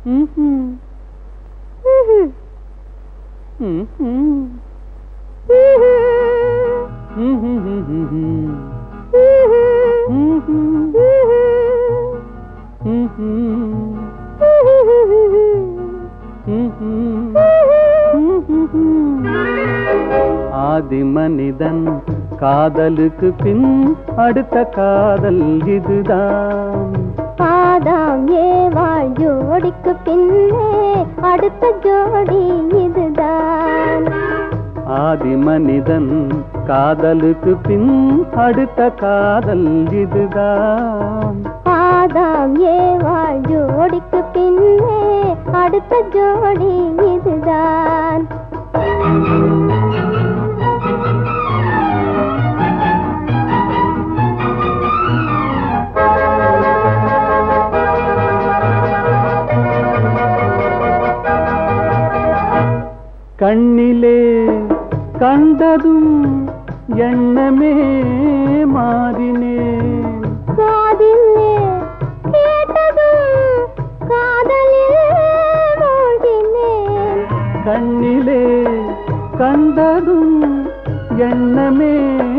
ம்ஹும். ம்ஹும். ம்ஹும். ம்ஹும். ம்ஹும். ம்ஹும். ம்ஹும். ம்ஹும். ம்ஹும். ஆதி மனிதன் காதலுக்கு பின் அடுத்த காதல் இதுதான் ஆதாம் ஏவாள் ஜோடிக்கு பின்னே அடுத்த ஜோடி இதுதான் ஆதி மனிதன் காதலுக்கு பின் அடுத்த காதல் இதுதான் ஆதாம் ஏவாள் ஜோடிக்கு பின்னே அடுத்த ஜோடி இதுதான் கண்ணிலே கண்டதும் எண்ணமே மாறினேன் காதிலே கேட்டதும் காதலில் மூழ்கினேன் கண்ணிலே கண்டதும் எண்ணமே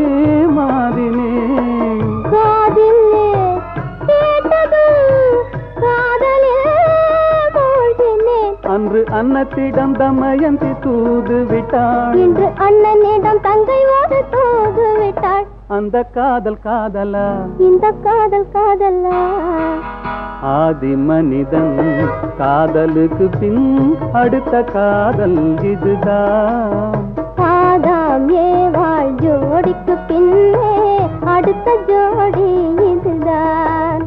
மாறினேன் காதிலே கேட்டதும் காதலில் மூழ்கினேன் அன்று அன்னத்திடம் தமயந்தி தூது விட்டாள் இன்று அண்ணனிடம் தங்கை ஒரு தூது விட்டாள் அந்த காதல் காதலா இந்த காதல் காதலா ஆதி மனிதன் காதலுக்கு பின் அடுத்த காதல் இதுதான் ஆதாம் ஏவாள் ஜோடிக்கு பின்னே அடுத்த ஜோடி இதுதான்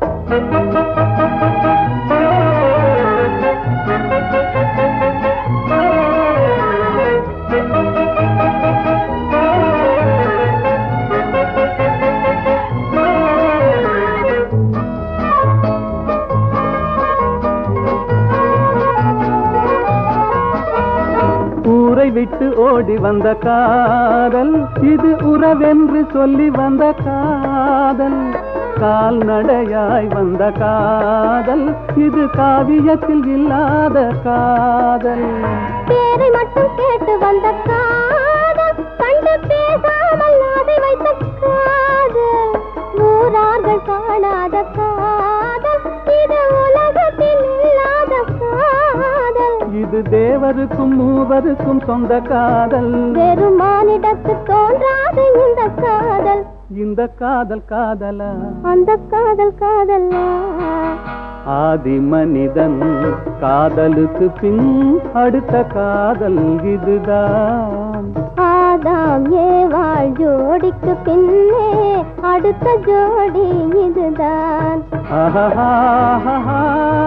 ஊரை விட்டு ஓடி வந்த காதல் இது உறவென்று சொல்லி வந்த காதல் கால்நடையாய் வந்த காதல் இது காவியத்தில் இல்லாத காதல் பேரை மட்டும் கேட்டு வந்த காதல் கண்டு பேசாமல் அதை வைத்த காதல் ஊரார்கள் காணாத காதல் இது உலகத்தில் இல்லாத காதல் இது தேவருக்கும் மூவருக்கும் சொந்த காதல் வெறும் மானிடத்து தோன்றாது இந்த காதல் இந்த காதல் காதலா அந்த காதல் காதலா ஆதி மனிதன் காதலுக்கு பின் அடுத்த காதல் இதுதான் ஆதாம் ஏவாள் ஜோடிக்கு பின்னே அடுத்த ஜோடி இதுதான் ஆஹா